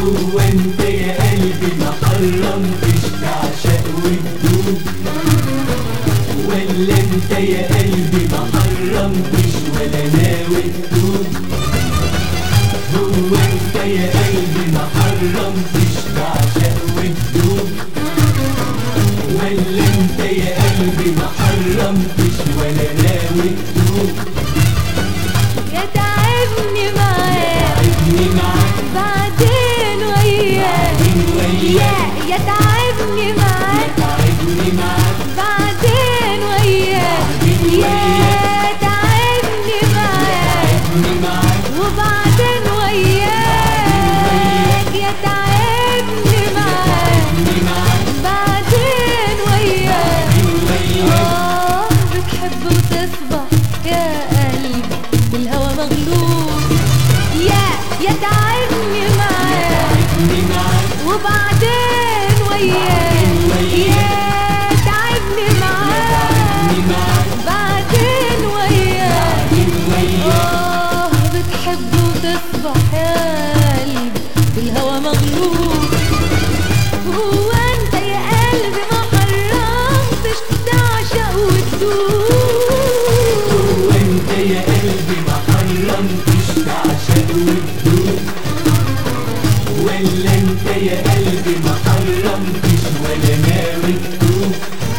هو انت يا قلبي ما حرمتش تعشق وتدوب ولا انت يا قلبي ما حرمتش ولا ناوي تدوب هو انت يا قلبي ما حرمتش تعشق وتدوب ولا انت يا قلبي ما حرمتش ولا ناوي تدوب يا تعبني معاك تعبني معاك بعدين وياك بعدين وياك يا يا تعبني معاك تعبني معاك بعدين وياك بعدين يا وياك. تعبني معاك تعبني معاك وبعدين وياك يا تعبني معاك تعبني معاك بعدين وياك بعدين وياك آه بتحب وتصبح يا قلبي بالهوى مغلوب يا يا تعبني معاك تعبني معاك وبعدين وياك يا تعبني معاك تعبني معاك بعدين وياك بعدين وياك آه بتحب وتصبح يا قلبي بالهوى مغلوب هو انت يا قلبي ما حرمتش تعشق وتدوب وانت يا قلبي ما حرمتش تعشق وتدوب ولا انت يا قلبي ما حرمتش ولا ناوي تدوب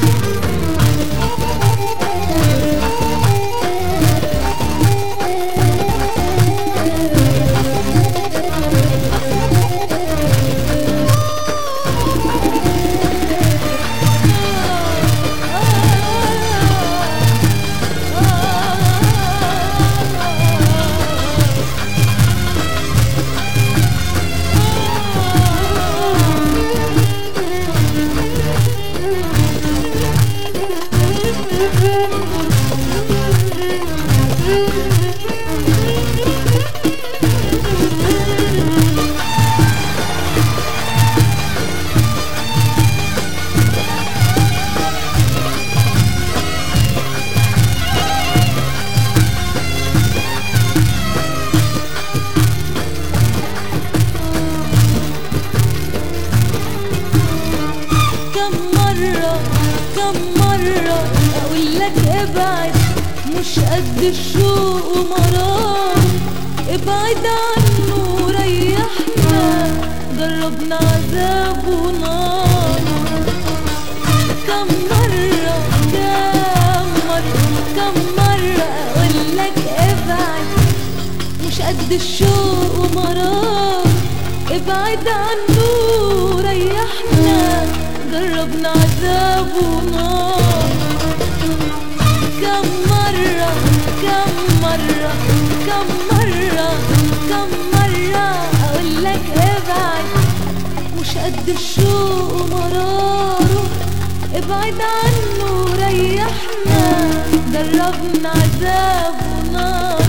كم مرة كم مرة أقول لك ابعد مش قد الشوق ومرار ابعد عنه وريحنا جربنا عذاب ونار كم مرة كم مرة كم مرة أقول لك ابعد مش قد الشوق ومرار ابعد عنه ريحنا جربنا عذاب ونار كم مرة كم مرة كم مرة كم مرة أقول لك ابعد مش قد الشوق ومراره ابعد عنه ريحنا جربنا عذاب ونار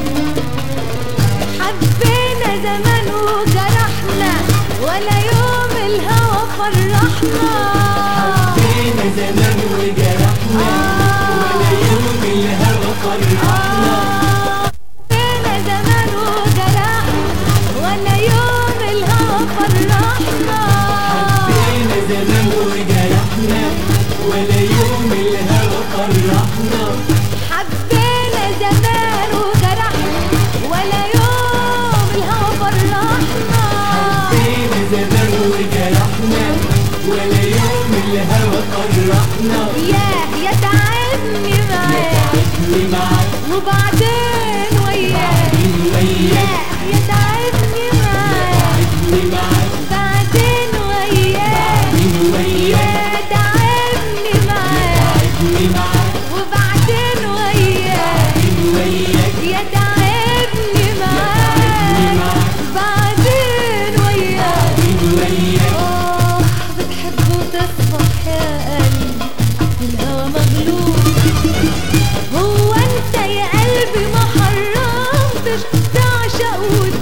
حبينا زمان وجرحنا ولا يوم الهوى فرحنا حبينا زمان وجرحنا ولا يوم الهوى فرحنا حبينا زمان وجرحنا ولا يوم الهوى فرحنا حبينا زمان وجرحنا ولا يوم الهوى فرحنا حبينا زمان وجرحنا ولا يوم الهوى فرحنا حبينا زمان وجرحنا ولا يوم الهوى فرحنا ياه يا تعبني معاك تعبني معاك وبعدين وياك بعدين وياك ياه يا تعبني معاك تعبني معاك بعدين وياك بعدين وياك يا تعبني معاك تعبني معاك وبعدين وياك بعدين وياك يا تعبني تعبني معاك معاك بعدين وياك بعدين وياك آه بتحب وتصبح يا قلبي الهوى مغلوب هو انت يا قلبي ما حرمتش تعشق